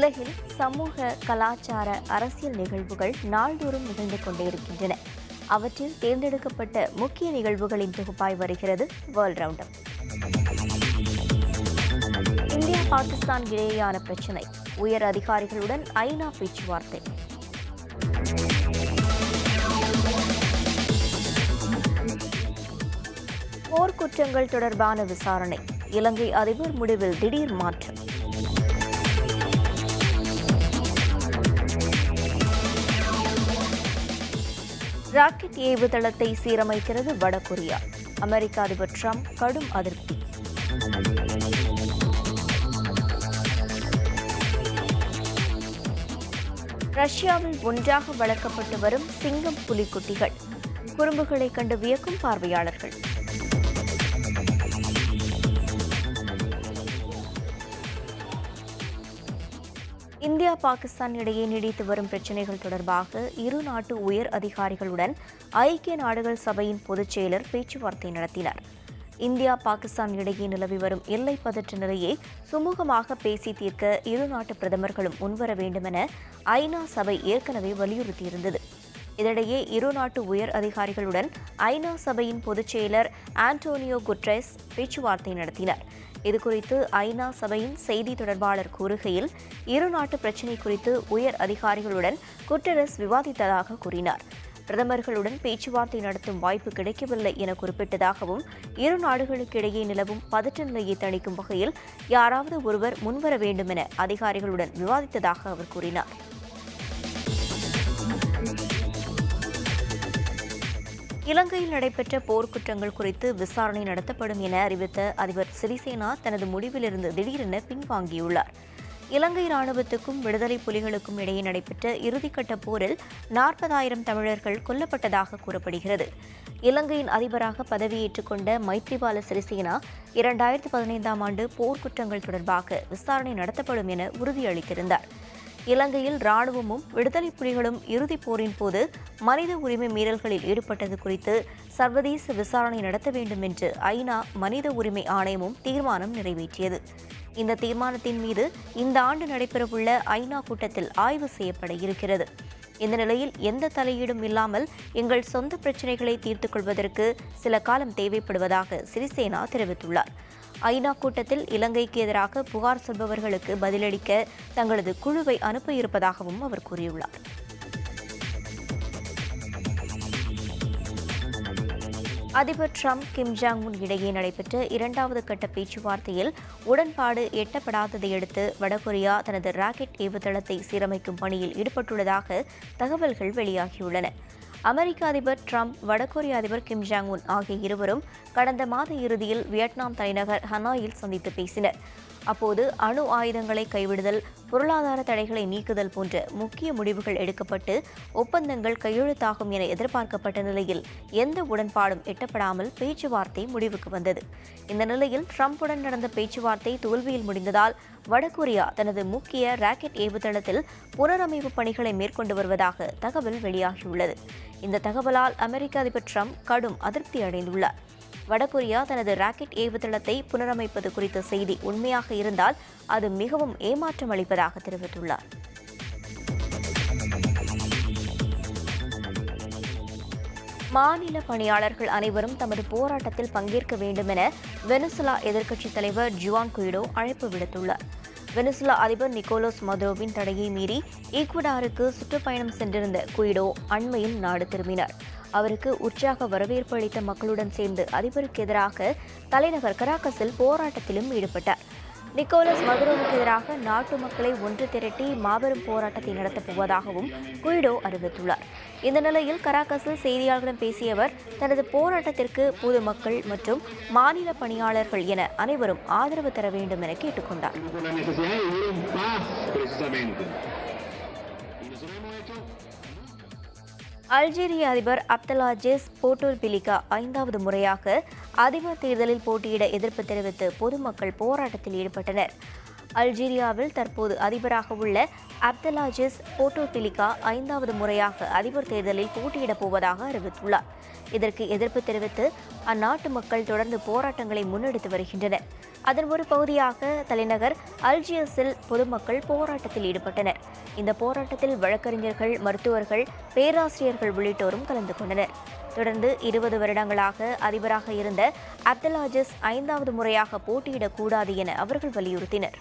உலகில் சமூக கலாச்சார அரசியல் நிகழ்வுகள் நாள்தோறும் நிகழ்ந்து கொண்டே இருக்கின்றன அவற்றில் தேர்ந்தெடுக்கப்பட்ட முக்கிய நிகழ்வுகளின் தொகுப்பாய் வருகிறது வேர்ல்ட் ரவுண்டப் இந்தியா பாகிஸ்தான் இடையேயான பிரச்சினை உயர் அதிகாரிகளுடன் ஐநா பேச்சுவார்த்தை போர்க்குற்றங்கள் தொடர்பான விசாரணை இலங்கை அதிபர் முடிவில் திடீர் மாற்றம் ராக்கெட் ஏவுதளத்தை சீரமைக்கிறது வடகொரியா அமெரிக்க அதிபர் ட்ரம்ப் கடும் அதிருப்தி ரஷ்யாவில் ஒன்றாக வளர்க்கப்பட்டு வரும் சிங்கம் புலிக்குட்டிகள் குறும்புகளை கண்டு வியக்கும் பார்வையாளர்கள் இந்தியா பாகிஸ்தான் இடையே நீடித்து வரும் பிரச்சினைகள் தொடர்பாக இரு நாட்டு உயர் அதிகாரிகளுடன் ஐக்கிய நாடுகள் சபையின் பொதுச் செயலர் பேச்சுவார்த்தை நடத்தினார் இந்தியா பாகிஸ்தான் இடையே நிலவி வரும் எல்லை பதற்ற நிலையை சுமூகமாக பேசி தீர்க்க இரு நாட்டு பிரதமர்களும் முன்வர வேண்டுமென ஐநா சபை ஏற்கனவே வலியுறுத்தியிருந்தது இதனிடையே இரு நாட்டு உயர் அதிகாரிகளுடன் ஐநா சபையின் பொதுச் செயலர் ஆண்டோனியோ குட்ரெஸ் பேச்சுவார்த்தை நடத்தினார் இதுகுறித்து ஐநா சபையின் செய்தி தொடர்பாளர் கூறுகையில் இரு நாட்டு பிரச்சினை குறித்து உயர் அதிகாரிகளுடன் குட்டரஸ் விவாதித்ததாக கூறினார் பிரதமர்களுடன் பேச்சுவார்த்தை நடத்தும் வாய்ப்பு கிடைக்கவில்லை என குறிப்பிட்டதாகவும் இரு நாடுகளுக்கு இடையே நிலவும் பதற்ற நிலையை தணிக்கும் வகையில் யாராவது ஒருவர் முன்வர வேண்டும் என அதிகாரிகளுடன் விவாதித்ததாக அவர் கூறினார் இலங்கையில் நடைபெற்ற போர்க்குற்றங்கள் குறித்து விசாரணை நடத்தப்படும் என அறிவித்த அதிபர் சிறிசேனா தனது முடிவிலிருந்து திடீரென பின்வாங்கியுள்ளார் இலங்கை ராணுவத்துக்கும் விடுதலை புலிகளுக்கும் இடையே நடைபெற்ற இறுதிக்கட்ட போரில் நாற்பதாயிரம் தமிழர்கள் கொல்லப்பட்டதாக கூறப்படுகிறது இலங்கையின் அதிபராக பதவியேற்றுக் கொண்ட மைத்ரிபால சிறிசேனா இரண்டாயிரத்தி பதினைந்தாம் ஆண்டு போர்க்குற்றங்கள் தொடர்பாக விசாரணை நடத்தப்படும் என உறுதியளித்திருந்தார் இலங்கையில் ராணுவமும் விடுதலை புலிகளும் இறுதிப் போரின் போது மனித உரிமை மீறல்களில் ஈடுபட்டது குறித்து சர்வதேச விசாரணை நடத்த வேண்டும் என்று ஐநா மனித உரிமை ஆணையமும் தீர்மானம் நிறைவேற்றியது இந்த தீர்மானத்தின் மீது இந்த ஆண்டு நடைபெறவுள்ள ஐநா கூட்டத்தில் ஆய்வு செய்யப்பட இருக்கிறது இந்த நிலையில் எந்த தலையீடும் இல்லாமல் எங்கள் சொந்த பிரச்சினைகளை தீர்த்துக் கொள்வதற்கு சில காலம் தேவைப்படுவதாக சிறிசேனா தெரிவித்துள்ளார் ஐநா கூட்டத்தில் இலங்கைக்கு எதிராக புகார் சொல்பவர்களுக்கு பதிலளிக்க தங்களது குழுவை அனுப்ப இருப்பதாகவும் அவர் கூறியுள்ளார் அதிபர் ட்ரம்ப் கிம் ஜாங் உன் இடையே நடைபெற்ற இரண்டாவது கட்ட பேச்சுவார்த்தையில் உடன்பாடு எட்டப்படாததை அடுத்து வடகொரியா தனது ராக்கெட் ஏவுதளத்தை சீரமைக்கும் பணியில் ஈடுபட்டுள்ளதாக தகவல்கள் வெளியாகியுள்ளன அமெரிக்க அதிபர் ட்ரம்ப் வடகொரிய அதிபர் கிம் ஜாங் உன் ஆகிய இருவரும் கடந்த மாத இறுதியில் வியட்நாம் தலைநகர் ஹனாயில் சந்தித்து பேசினர் அப்போது அணு ஆயுதங்களை கைவிடுதல் பொருளாதார தடைகளை நீக்குதல் போன்ற முக்கிய முடிவுகள் எடுக்கப்பட்டு ஒப்பந்தங்கள் கையெழுத்தாகும் என எதிர்பார்க்கப்பட்ட நிலையில் எந்த உடன்பாடும் எட்டப்படாமல் பேச்சுவார்த்தை முடிவுக்கு வந்தது இந்த நிலையில் ட்ரம்புடன் நடந்த பேச்சுவார்த்தை தோல்வியில் முடிந்ததால் வடகொரியா தனது முக்கிய ராக்கெட் ஏவுதளத்தில் புனரமைப்பு பணிகளை மேற்கொண்டு வருவதாக தகவல் வெளியாகியுள்ளது இந்த தகவலால் அமெரிக்க அதிபர் ட்ரம்ப் கடும் அதிருப்தி அடைந்துள்ளார் வடகொரியா தனது ராக்கெட் ஏவுதளத்தை புனரமைப்பது குறித்த செய்தி உண்மையாக இருந்தால் அது மிகவும் ஏமாற்றம் அளிப்பதாக தெரிவித்துள்ளார் மாநில பணியாளர்கள் அனைவரும் தமது போராட்டத்தில் பங்கேற்க வேண்டும் என வெனிசுலா எதிர்க்கட்சித் தலைவர் ஜுவான் குயிடோ அழைப்பு விடுத்துள்ளார் வெனிசுலா அதிபர் நிக்கோலோஸ் மதுரோவின் தடையை மீறி ஈக்வடாருக்கு சுற்றுப்பயணம் சென்றிருந்த குயிடோ அண்மையில் நாடு திரும்பினார் அவருக்கு உற்சாக வரவேற்பு அளித்த மக்களுடன் சேர்ந்து அதிபருக்கு எதிராக தலைநகர் கராக்கஸில் போராட்டத்திலும் ஈடுபட்டார் நிக்கோலஸ் மதுரோவுக்கு எதிராக நாட்டு மக்களை ஒன்று திரட்டி மாபெரும் போராட்டத்தை நடத்தப் போவதாகவும் குயிடோ அறிவித்துள்ளார் இந்த நிலையில் கராக்கஸில் செய்தியாளர்களிடம் பேசிய அவர் தனது போராட்டத்திற்கு பொதுமக்கள் மற்றும் மாநில பணியாளர்கள் என அனைவரும் ஆதரவு தர வேண்டும் என கேட்டுக்கொண்டார் con la necesidad de vivir en paz, precisamente. Y nosotros hemos hecho அல்ஜீரிய அதிபர் அப்தலாஜிஸ் போட்டோல் பிலிகா ஐந்தாவது முறையாக அதிபர் தேர்தலில் போட்டியிட எதிர்ப்பு தெரிவித்து பொதுமக்கள் போராட்டத்தில் ஈடுபட்டனர் அல்ஜீரியாவில் தற்போது அதிபராக உள்ள அப்தலாஜிஸ் போட்டோபிலிகா ஐந்தாவது முறையாக அதிபர் தேர்தலில் போட்டியிடப் போவதாக அறிவித்துள்ளார் இதற்கு எதிர்ப்பு தெரிவித்து அந்நாட்டு மக்கள் தொடர்ந்து போராட்டங்களை முன்னெடுத்து வருகின்றனர் அதன் ஒரு பகுதியாக தலைநகர் அல்ஜியஸில் பொதுமக்கள் போராட்டத்தில் ஈடுபட்டனர் இந்த போராட்டத்தில் வழக்கறிஞர்கள் மருத்துவர்கள் பேராசிரியர்கள் உள்ளிட்டோரும் கலந்து கொண்டனர் தொடர்ந்து இருபது வருடங்களாக அதிபராக இருந்த அப்துல் அஜிஸ் ஐந்தாவது முறையாக போட்டியிடக்கூடாது என அவர்கள் வலியுறுத்தினர்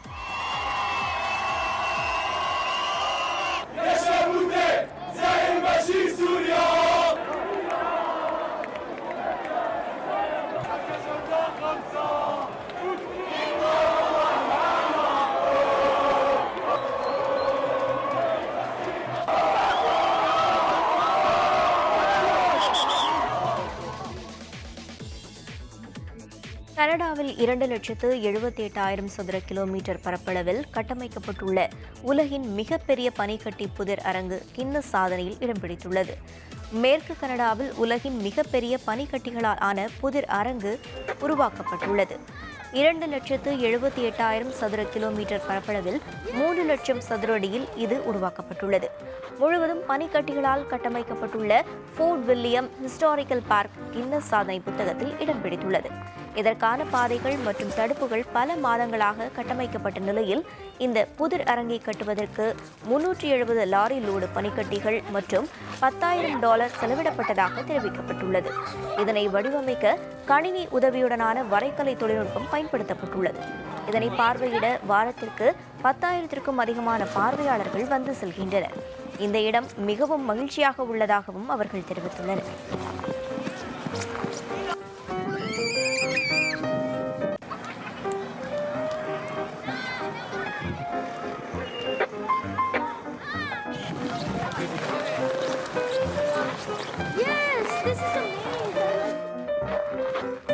கனடாவில் இரண்டு லட்சத்து எழுபத்தி எட்டாயிரம் சதுர கிலோமீட்டர் பரப்பளவில் கட்டமைக்கப்பட்டுள்ள உலகின் மிகப்பெரிய பனிக்கட்டி புதிர் அரங்கு கின்னஸ் சாதனையில் இடம் பிடித்துள்ளது மேற்கு கனடாவில் உலகின் மிகப்பெரிய பனிக்கட்டிகளால் ஆன புதிர் அரங்கு உருவாக்கப்பட்டுள்ளது இரண்டு லட்சத்து எழுபத்தி எட்டாயிரம் சதுர கிலோமீட்டர் பரப்பளவில் மூன்று லட்சம் சதுர அடியில் இது உருவாக்கப்பட்டுள்ளது முழுவதும் பனிக்கட்டிகளால் கட்டமைக்கப்பட்டுள்ள Fort William historical park Guinness சாதனை புத்தகத்தில் இடம் பிடித்துள்ளது இதற்கான பாதைகள் மற்றும் தடுப்புகள் பல மாதங்களாக கட்டமைக்கப்பட்ட நிலையில் இந்த புதிர் அரங்கை கட்டுவதற்கு முன்னூற்றி எழுபது லாரி லோடு பனிக்கட்டிகள் மற்றும் பத்தாயிரம் டாலர் செலவிடப்பட்டதாக தெரிவிக்கப்பட்டுள்ளது இதனை வடிவமைக்க கணினி உதவியுடனான வரைகலை தொழில்நுட்பம் பயன்படுத்தப்பட்டுள்ளது இதனை பார்வையிட வாரத்திற்கு பத்தாயிரத்திற்கும் அதிகமான பார்வையாளர்கள் வந்து செல்கின்றனர் இந்த இடம் மிகவும் மகிழ்ச்சியாக உள்ளதாகவும் அவர்கள் தெரிவித்துள்ளனர் Yes, this is amazing.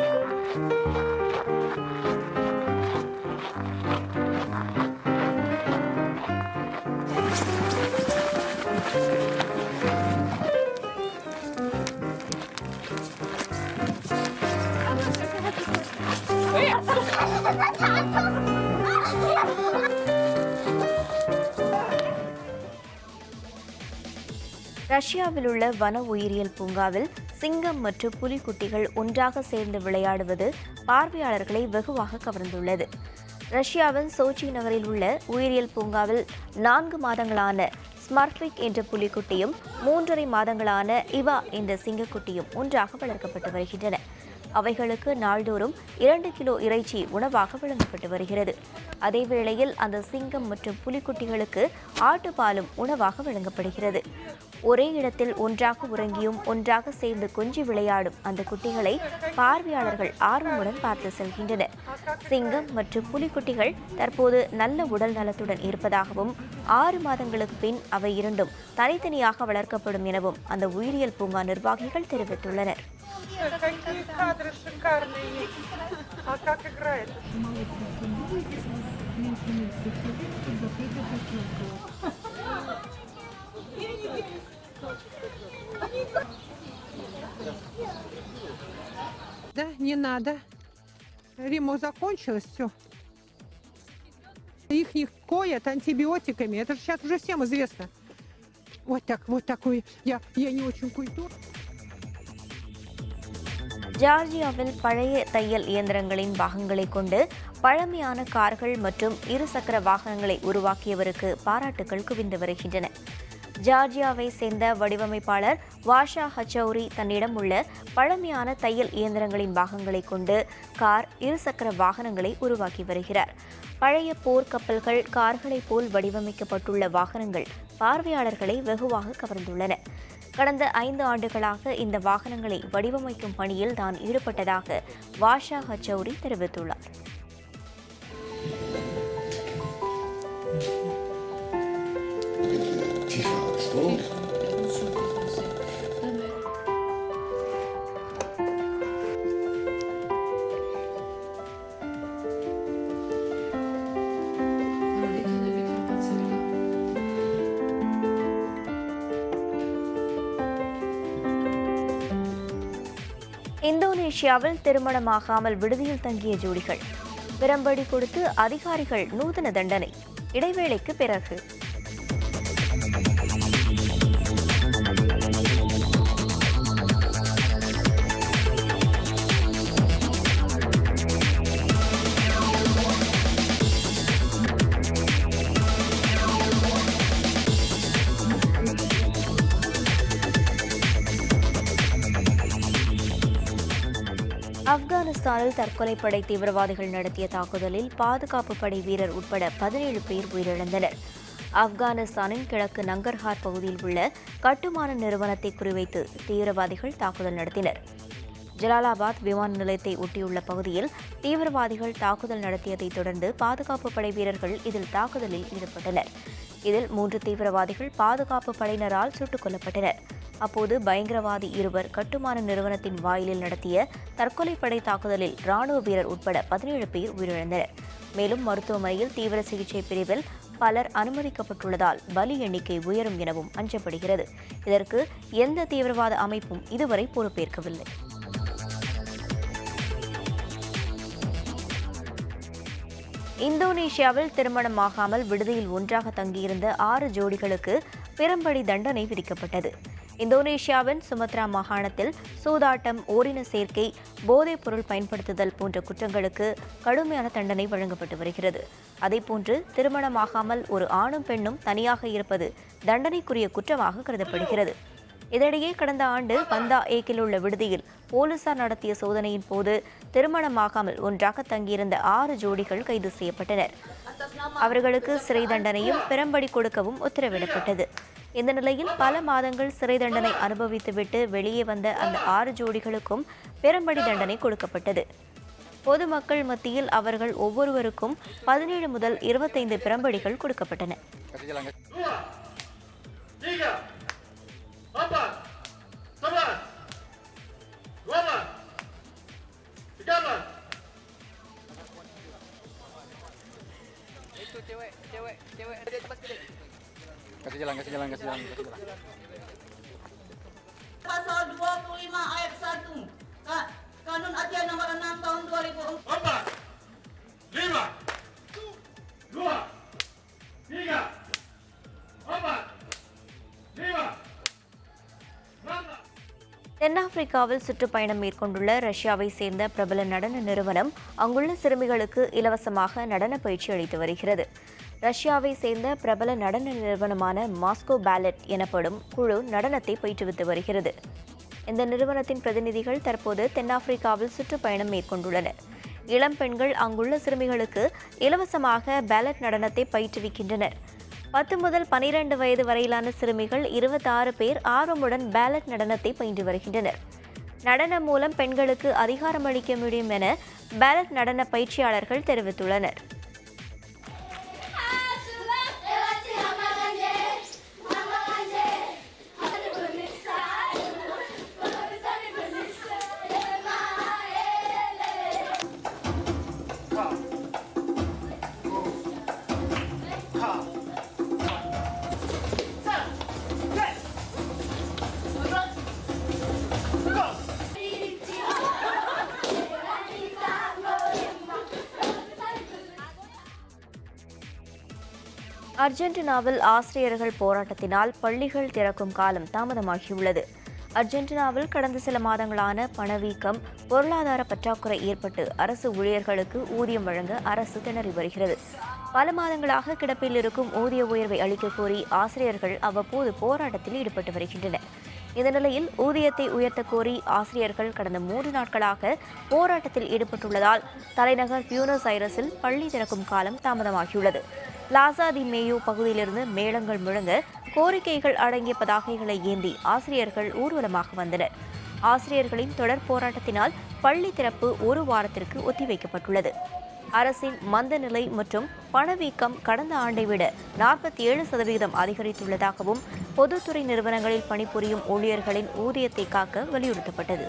ரஷ்யாவில் உள்ள வன உயிரியல் பூங்காவில் சிங்கம் மற்றும் புலிக்குட்டிகள் ஒன்றாக சேர்ந்து விளையாடுவது பார்வையாளர்களை வெகுவாக கவர்ந்துள்ளது ரஷ்யாவின் சோச்சி நகரில் உள்ள உயிரியல் பூங்காவில் நான்கு மாதங்களான ஸ்மர்ஃபிக் என்ற புலிக்குட்டியும் மூன்றரை மாதங்களான இவா என்ற சிங்கக்குட்டியும் ஒன்றாக வளர்க்கப்பட்டு வருகின்றன அவைகளுக்கு நாள்தோறும் இரண்டு கிலோ இறைச்சி உணவாக வழங்கப்பட்டு வருகிறது அதேவேளையில் அந்த சிங்கம் மற்றும் புலிக்குட்டிகளுக்கு ஆட்டுப்பாலும் உணவாக வழங்கப்படுகிறது ஒரே இடத்தில் ஒன்றாக உறங்கியும் ஒன்றாக சேர்ந்து கொஞ்சி விளையாடும் அந்த குட்டிகளை பார்வையாளர்கள் ஆர்வமுடன் பார்த்து செல்கின்றனர் சிங்கம் மற்றும் புலிக்குட்டிகள் தற்போது நல்ல உடல் நலத்துடன் இருப்பதாகவும் ஆறு மாதங்களுக்கு பின் அவை இரண்டும் தனித்தனியாக வளர்க்கப்படும் எனவும் அந்த உயிரியல் பூங்கா நிர்வாகிகள் தெரிவித்துள்ளனர் Какие кадры шикарные. А как играет? Да, не надо. Риму закончилось все. Их не коят антибиотиками. Это же сейчас уже всем известно. Вот так, вот такой. Я, я не очень культурный. ஜார்ஜியாவில் பழைய தையல் இயந்திரங்களின் பாகங்களை கொண்டு பழமையான கார்கள் மற்றும் இருசக்கர வாகனங்களை உருவாக்கியவருக்கு பாராட்டுகள் குவிந்து வருகின்றன ஜார்ஜியாவை சேர்ந்த வடிவமைப்பாளர் வாஷா ஹச்சௌரி தன்னிடம் உள்ள பழமையான தையல் இயந்திரங்களின் பாகங்களை கொண்டு கார் இருசக்கர வாகனங்களை உருவாக்கி வருகிறார் பழைய போர் கப்பல்கள் கார்களைப் போல் வடிவமைக்கப்பட்டுள்ள வாகனங்கள் பார்வையாளர்களை வெகுவாக கவர்ந்துள்ளன கடந்த ஐந்து ஆண்டுகளாக இந்த வாகனங்களை வடிவமைக்கும் பணியில் தான் ஈடுபட்டதாக வாஷா ஹச்சௌரி தெரிவித்துள்ளார் இந்தோனேஷியாவில் திருமணமாகாமல் விடுதியில் தங்கிய ஜோடிகள் பிரம்படி கொடுத்து அதிகாரிகள் நூதன தண்டனை இடைவேளைக்கு பிறகு ஆப்கானிஸ்தானில் தற்கொலைப்படை தீவிரவாதிகள் நடத்திய தாக்குதலில் பாதுகாப்பு படை வீரர் உட்பட பதினேழு பேர் உயிரிழந்தனர் ஆப்கானிஸ்தானின் கிழக்கு நங்கர்ஹார் பகுதியில் உள்ள கட்டுமான நிறுவனத்தை குறிவைத்து தீவிரவாதிகள் தாக்குதல் நடத்தினர் ஜலாலாபாத் விமான நிலையத்தை ஒட்டியுள்ள பகுதியில் தீவிரவாதிகள் தாக்குதல் நடத்தியதைத் தொடர்ந்து பாதுகாப்பு படை வீரர்கள் இதில் தாக்குதலில் ஈடுபட்டனர் இதில் மூன்று தீவிரவாதிகள் பாதுகாப்பு படையினரால் சுட்டுக் கொல்லப்பட்டனர் அப்போது பயங்கரவாதி இருவர் கட்டுமான நிறுவனத்தின் வாயிலில் நடத்திய தற்கொலைப்படை தாக்குதலில் ராணுவ வீரர் உட்பட பதினேழு பேர் உயிரிழந்தனர் மேலும் மருத்துவமனையில் தீவிர சிகிச்சை பிரிவில் பலர் அனுமதிக்கப்பட்டுள்ளதால் பலி எண்ணிக்கை உயரும் எனவும் அஞ்சப்படுகிறது இதற்கு எந்த தீவிரவாத அமைப்பும் இதுவரை பொறுப்பேற்கவில்லை இந்தோனேஷியாவில் திருமணமாகாமல் விடுதியில் ஒன்றாக தங்கியிருந்த ஆறு ஜோடிகளுக்கு பிறம்படி தண்டனை விதிக்கப்பட்டது இந்தோனேஷியாவின் சுமத்ரா மாகாணத்தில் சூதாட்டம் ஓரின சேர்க்கை போதைப் பொருள் பயன்படுத்துதல் போன்ற குற்றங்களுக்கு கடுமையான தண்டனை வழங்கப்பட்டு வருகிறது அதேபோன்று திருமணமாகாமல் ஒரு ஆணும் பெண்ணும் தனியாக இருப்பது தண்டனைக்குரிய குற்றமாக கருதப்படுகிறது இதனிடையே கடந்த ஆண்டு பந்தா ஏக்கில் உள்ள விடுதியில் போலீசார் நடத்திய சோதனையின் போது திருமணமாகாமல் ஒன்றாக தங்கியிருந்த ஆறு ஜோடிகள் கைது செய்யப்பட்டனர் அவர்களுக்கு சிறை தண்டனையும் பிறம்படி கொடுக்கவும் உத்தரவிடப்பட்டது இந்த நிலையில் பல மாதங்கள் சிறை தண்டனை அனுபவித்துவிட்டு வெளியே வந்த அந்த ஆறு ஜோடிகளுக்கும் பெரும்படி தண்டனை கொடுக்கப்பட்டது பொதுமக்கள் மத்தியில் அவர்கள் ஒவ்வொருவருக்கும் பதினேழு முதல் இருபத்தைந்து பிரம்படிகள் கொடுக்கப்பட்டன Tiga, empat, sebelas, dua belas, tiga belas. Itu cewek, cewek, cewek. Dia cepat sedikit. Kasih jalan, kasih jalan, kasih jalan, kasih jalan. Pasal 25 ayat 1 Ka- Kanun Asia nomor 6 tahun 2004 Empat, lima, dua, tiga, empat, lima, enam. தென்னாப்பிரிக்காவில் சுற்றுப்பயணம் மேற்கொண்டுள்ள ரஷ்யாவை சேர்ந்த பிரபல நடன நிறுவனம் அங்குள்ள சிறுமிகளுக்கு இலவசமாக நடன பயிற்சி அளித்து வருகிறது ரஷ்யாவை சேர்ந்த பிரபல நடன நிறுவனமான மாஸ்கோ பேலட் எனப்படும் குழு நடனத்தை பயிற்றுவித்து வருகிறது இந்த நிறுவனத்தின் பிரதிநிதிகள் தற்போது தென்னாப்பிரிக்காவில் சுற்றுப்பயணம் மேற்கொண்டுள்ளனர் இளம் பெண்கள் அங்குள்ள சிறுமிகளுக்கு இலவசமாக பேலட் நடனத்தை பயிற்றுவிக்கின்றனர் பத்து முதல் பனிரெண்டு வயது வரையிலான சிறுமிகள் இருபத்தாறு பேர் ஆர்வமுடன் பேலட் நடனத்தை பயின்று வருகின்றனர் நடனம் மூலம் பெண்களுக்கு அதிகாரம் அளிக்க முடியும் என பேலட் நடன பயிற்சியாளர்கள் தெரிவித்துள்ளனர் அர்ஜென்டினாவில் ஆசிரியர்கள் போராட்டத்தினால் பள்ளிகள் திறக்கும் காலம் தாமதமாகியுள்ளது அர்ஜென்டினாவில் கடந்த சில மாதங்களான பணவீக்கம் பொருளாதார பற்றாக்குறை ஏற்பட்டு அரசு ஊழியர்களுக்கு ஊதியம் வழங்க அரசு திணறி வருகிறது பல மாதங்களாக கிடப்பில் இருக்கும் ஊதிய உயர்வை அளிக்க கோரி ஆசிரியர்கள் அவ்வப்போது போராட்டத்தில் ஈடுபட்டு வருகின்றனர் இந்த நிலையில் ஊதியத்தை உயர்த்த கோரி ஆசிரியர்கள் கடந்த மூன்று நாட்களாக போராட்டத்தில் ஈடுபட்டுள்ளதால் தலைநகர் பியூனஸ் ஐரஸில் பள்ளி திறக்கும் காலம் தாமதமாகியுள்ளது லாசா தி மேயோ பகுதியிலிருந்து மேளங்கள் முழங்க கோரிக்கைகள் அடங்கிய பதாகைகளை ஏந்தி ஆசிரியர்கள் ஊர்வலமாக வந்தனர் ஆசிரியர்களின் தொடர் போராட்டத்தினால் பள்ளி திறப்பு ஒரு வாரத்திற்கு ஒத்திவைக்கப்பட்டுள்ளது அரசின் மந்த நிலை மற்றும் பணவீக்கம் கடந்த ஆண்டை விட நாற்பத்தி ஏழு சதவீதம் அதிகரித்துள்ளதாகவும் பொதுத்துறை நிறுவனங்களில் பணிபுரியும் ஊழியர்களின் ஊதியத்தை காக்க வலியுறுத்தப்பட்டது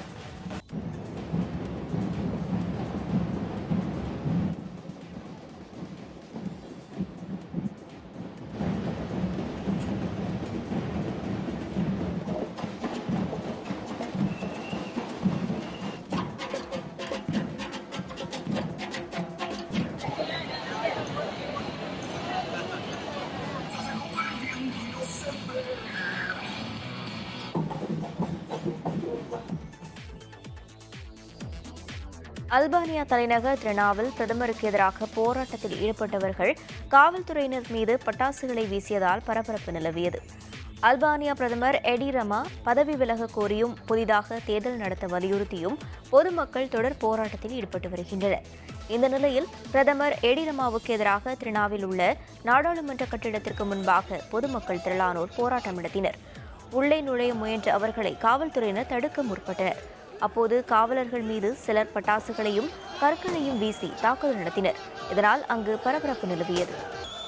அல்பானியா தலைநகர் திரினாவில் பிரதமருக்கு எதிராக போராட்டத்தில் ஈடுபட்டவர்கள் காவல்துறையினர் மீது பட்டாசுகளை வீசியதால் பரபரப்பு நிலவியது அல்பானியா பிரதமர் எடி ரமா பதவி விலக கோரியும் புதிதாக தேர்தல் நடத்த வலியுறுத்தியும் பொதுமக்கள் தொடர் போராட்டத்தில் ஈடுபட்டு வருகின்றனர் இந்த நிலையில் பிரதமர் எடி ரமாவுக்கு எதிராக திரிணாவில் உள்ள நாடாளுமன்ற கட்டிடத்திற்கு முன்பாக பொதுமக்கள் திரளானோர் போராட்டம் நடத்தினர் உள்ளே நுழைய முயன்ற அவர்களை காவல்துறையினர் தடுக்க முற்பட்டனர் அப்போது காவலர்கள் மீது சிலர் பட்டாசுகளையும் கற்களையும் வீசி தாக்குதல் நடத்தினர் இதனால் அங்கு பரபரப்பு நிலவியது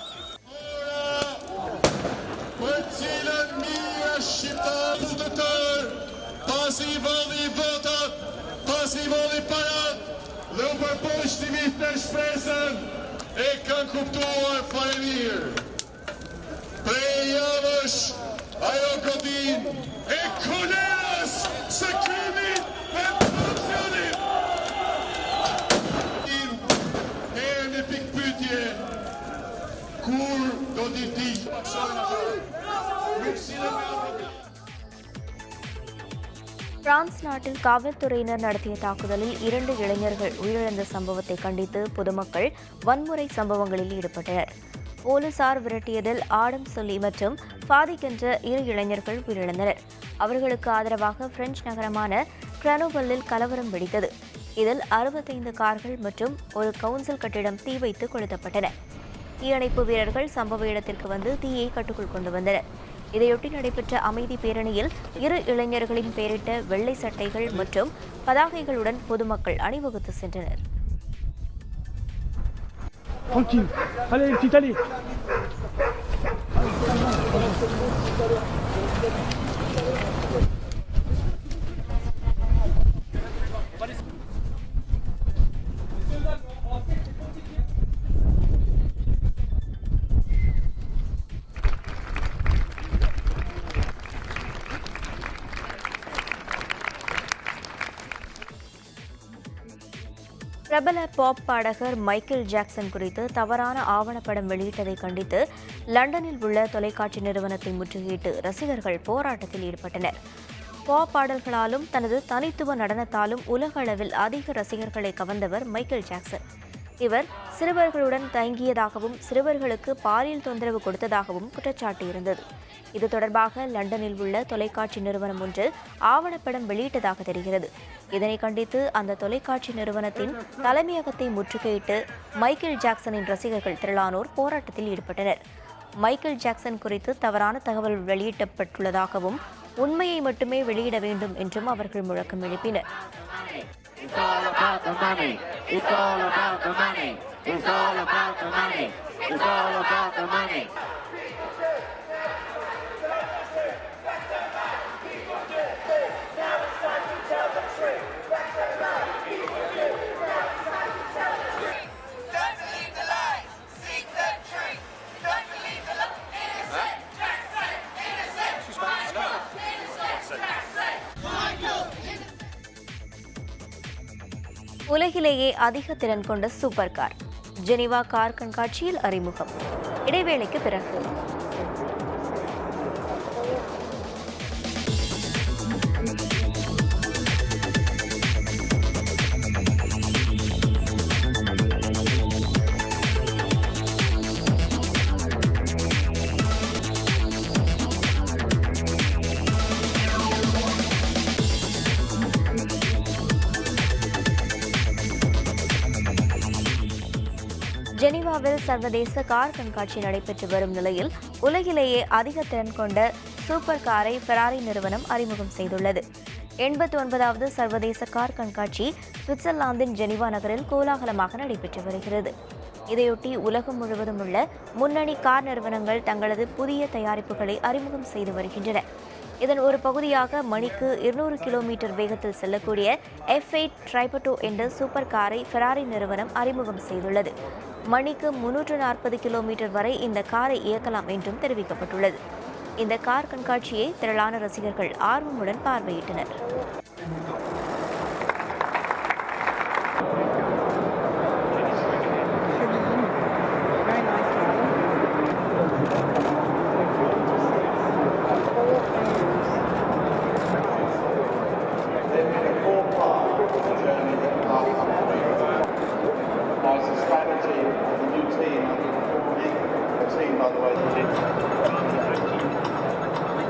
Partielen nya Shqiptar Pasivali votat Pasivali parat Dhe u përposhti vitë shpresën E kanë kuptuar falenir Prej javësh Ajo godin E kolerës Së krimit E korupcionit Herë në pikpytje Kur do t'i di France நாட்டில் காவல்துறையினர் நடத்திய தாக்குதலில் இரண்டு இளைஞர்கள் உயிரிழந்த சம்பவத்தை கண்டித்து பொதுமக்கள் வன்முறை சம்பவங்களில் ஈடுபட்டனர் போலீசார் விரட்டியதில் ஆடம் சொல்லி மற்றும் ஃபாதிக் என்ற இரு இளைஞர்கள் உயிரிழந்தனர் அவர்களுக்கு ஆதரவாக பிரெஞ்சு நகரமான கிரனோபல்லில் கலவரம் வெடித்தது இதில் அறுபத்தைந்து கார்கள் மற்றும் ஒரு கவுன்சில் கட்டிடம் தீ வைத்து கொளுத்தப்பட்டன தீயணைப்பு வீரர்கள் சம்பவ இடத்திற்கு வந்து தீயை கட்டுக்குள் கொண்டு வந்தனர் இதையொட்டி நடைபெற்ற அமைதி பேரணியில் இரு இளைஞர்களின் பெயரிட்ட வெள்ளை சட்டைகள் மற்றும் பதாகைகளுடன் பொதுமக்கள் அணிவகுத்து சென்றனர் Tranquille. Allez, petite allée. பிரபல பாப் பாடகர் மைக்கேல் ஜாக்சன் குறித்து தவறான ஆவணப்படம் வெளியிட்டதை கண்டித்து லண்டனில் உள்ள தொலைக்காட்சி நிறுவனத்தை முற்றுகையிட்டு ரசிகர்கள் போராட்டத்தில் ஈடுபட்டனர் பாப் பாடல்களாலும் தனது தனித்துவ நடனத்தாலும் உலக அளவில் அதிக ரசிகர்களை கவர்ந்தவர் மைக்கேல் ஜாக்சன் இவர் சிறுவர்களுடன் தயங்கியதாகவும் சிறுவர்களுக்கு பாலியல் தொந்தரவு கொடுத்ததாகவும் குற்றச்சாட்டு இது தொடர்பாக லண்டனில் உள்ள தொலைக்காட்சி நிறுவனம் ஒன்று ஆவணப்படம் வெளியிட்டதாக தெரிகிறது இதனை கண்டித்து அந்த தொலைக்காட்சி நிறுவனத்தின் தலைமையகத்தை முற்றுகையிட்டு மைக்கேல் ஜாக்சனின் ரசிகர்கள் திரளானோர் போராட்டத்தில் ஈடுபட்டனர் மைக்கேல் ஜாக்சன் குறித்து தவறான தகவல் வெளியிடப்பட்டுள்ளதாகவும் உண்மையை மட்டுமே வெளியிட வேண்டும் என்றும் அவர்கள் முழக்கம் எழுப்பினர் It's all about the money. It's all about the money. It's all about the money. It's all about the money. Don't believe the lies. Seek the truth. Don't believe the lies. Innocent Jackson. Innocent. Michael. Innocent Jackson. Michael. உலகிலேயே அதிக திறன் கொண்ட super car Geneva car கண்காட்சியில் அறிமுகம் இடைவேளைக்கு பிறகு ஜெனீவாவில் சர்வதேச கார் கண்காட்சி நடைபெற்று வரும் நிலையில் உலகிலேயே அதிக திறன் கொண்ட சூப்பர் காரை ஃபெராரி நிறுவனம் அறிமுகம் செய்துள்ளது எண்பத்தி ஒன்பதாவது சர்வதேச கார் கண்காட்சி சுவிட்சர்லாந்தின் ஜெனீவா நகரில் கோலாகலமாக நடைபெற்று வருகிறது இதையொட்டி உலகம் முழுவதும் உள்ள முன்னணி கார் நிறுவனங்கள் தங்களது புதிய தயாரிப்புகளை அறிமுகம் செய்து வருகின்றன இதன் ஒரு பகுதியாக மணிக்கு இருநூறு கிலோமீட்டர் வேகத்தில் செல்லக்கூடிய எஃப் எயிட் ட்ரைபட்டோ என்ற சூப்பர் காரை ஃபெராரி நிறுவனம் அறிமுகம் செய்துள்ளது மணிக்கு முன்னூற்று நாற்பது கிலோமீட்டர் வரை இந்த காரை இயக்கலாம் என்றும் தெரிவிக்கப்பட்டுள்ளது இந்த கார் கண்காட்சியை திரளான ரசிகர்கள் ஆர்வமுடன் பார்வையிட்டனர் Very nice model. Now it's a strategy of the new team, the team by the way,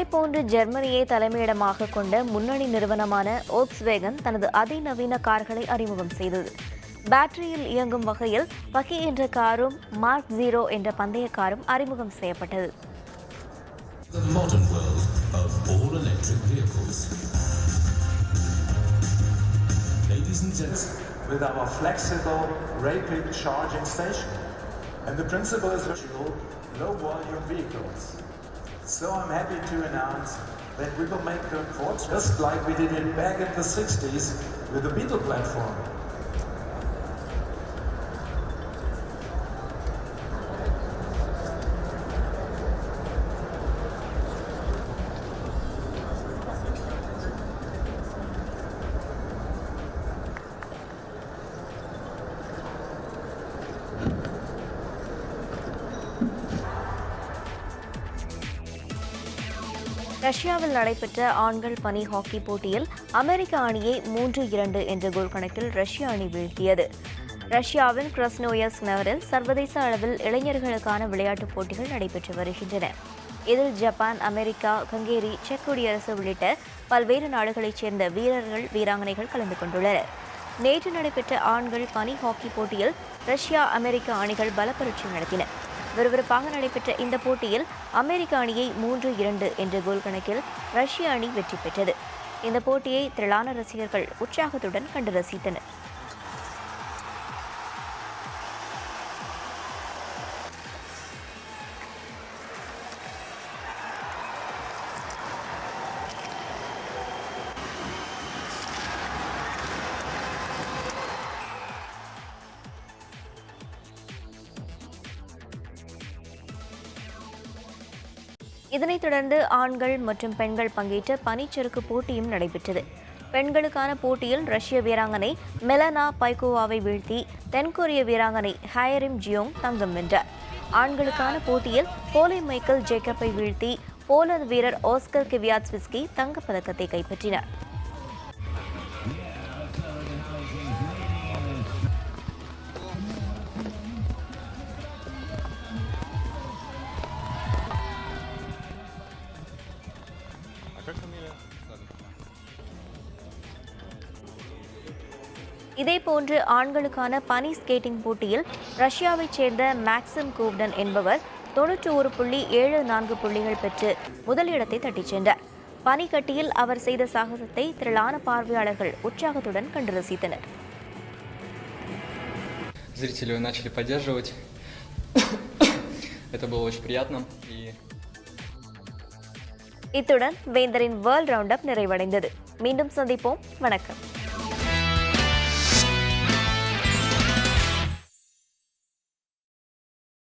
இதேபோன்று ஜெர்மனியை தலைமையிடமாக கொண்ட முன்னணி நிறுவனமான ஓக்ஸ்வேகன் தனது அதிநவீன கார்களை அறிமுகம் செய்தது பேட்டரியில் இயங்கும் வகையில் பகி என்ற காரும் மார்க் ஜீரோ என்ற பந்தய காரும் அறிமுகம் செய்யப்பட்டது The modern world of all electric vehicles. Ladies and gents, with our flexible, rapid charging station. And the principle is virtual, low volume vehicles. So I'm happy to announce that we will make the Volkswagen just like we did it back in the 60s with the Beetle platform. ரஷ்யாவில் நடைபெற்ற ஆண்கள் பனி hockey போட்டியில் அமெரிக்க அணியை மூன்று இரண்டு என்ற கோல் கணக்கில் ரஷ்ய அணி வீழ்த்தியது ரஷ்யாவின் கிரஸ்னோயஸ் நகரில் சர்வதேச அளவில் இளைஞர்களுக்கான விளையாட்டுப் போட்டிகள் நடைபெற்று வருகின்றன இதில் ஜப்பான் அமெரிக்கா ஹங்கேரி செக் குடியரசு உள்ளிட்ட பல்வேறு நாடுகளைச் சேர்ந்த வீரர்கள் வீராங்கனைகள் கலந்து கொண்டுள்ளனர் நேற்று நடைபெற்ற ஆண்கள் பனி ஹாக்கி போட்டியில் ரஷ்யா அமெரிக்க அணிகள் பலப்பரட்சி நடத்தின விறுவிறுப்பாக நடைபெற்ற இந்த போட்டியில் அமெரிக்க அணியை மூன்று இரண்டு என்ற கோல் கணக்கில் ரஷ்ய அணி வெற்றி பெற்றது இந்த போட்டியை திரளான ரசிகர்கள் உற்சாகத்துடன் கண்டு ரசித்தனர் இதனைத் தொடர்ந்து ஆண்கள் மற்றும் பெண்கள் பங்கேற்ற பனிச்சறுக்கு போட்டியும் நடைபெற்றது பெண்களுக்கான போட்டியில் ரஷ்ய வீராங்கனை மெலனா பைகோவாவை வீழ்த்தி தென்கொரிய வீராங்கனை ஹயரிம் ஜியோங் தங்கம் வென்றார் ஆண்களுக்கான போட்டியில் போலை மைக்கேல் ஜேக்கப்பை வீழ்த்தி போலந்து வீரர் ஆஸ்கர் கிவியாட்ஸ்விஸ்கி தங்கப்பதக்கத்தை கைப்பற்றினார் А как фамилия? Ладно. இதேபோன்று ஆண்களுக்கான பனி ஸ்கேட்டிங் போட்டியில் ரஷ்யாவைச் சேர்ந்த மேக்சிம் கூவ்டன் என்பவர் தொன்னூற்றி ஒரு புள்ளி ஏழு நான்கு புள்ளிகள் பெற்று முதலிடத்தை தட்டிச் சென்றார் பனிக்கட்டியில் அவர் செய்த சாகசத்தை திரளான பார்வையாளர்கள் உற்சாகத்துடன் கண்டு ரசித்தனர் Зрители его начали поддерживать. Это было очень приятно. И இத்துடன் வேந்தரின் வேர்ல்ட் ரவுண்ட் அப் நிறைவடைந்தது மீண்டும் சந்திப்போம் வணக்கம்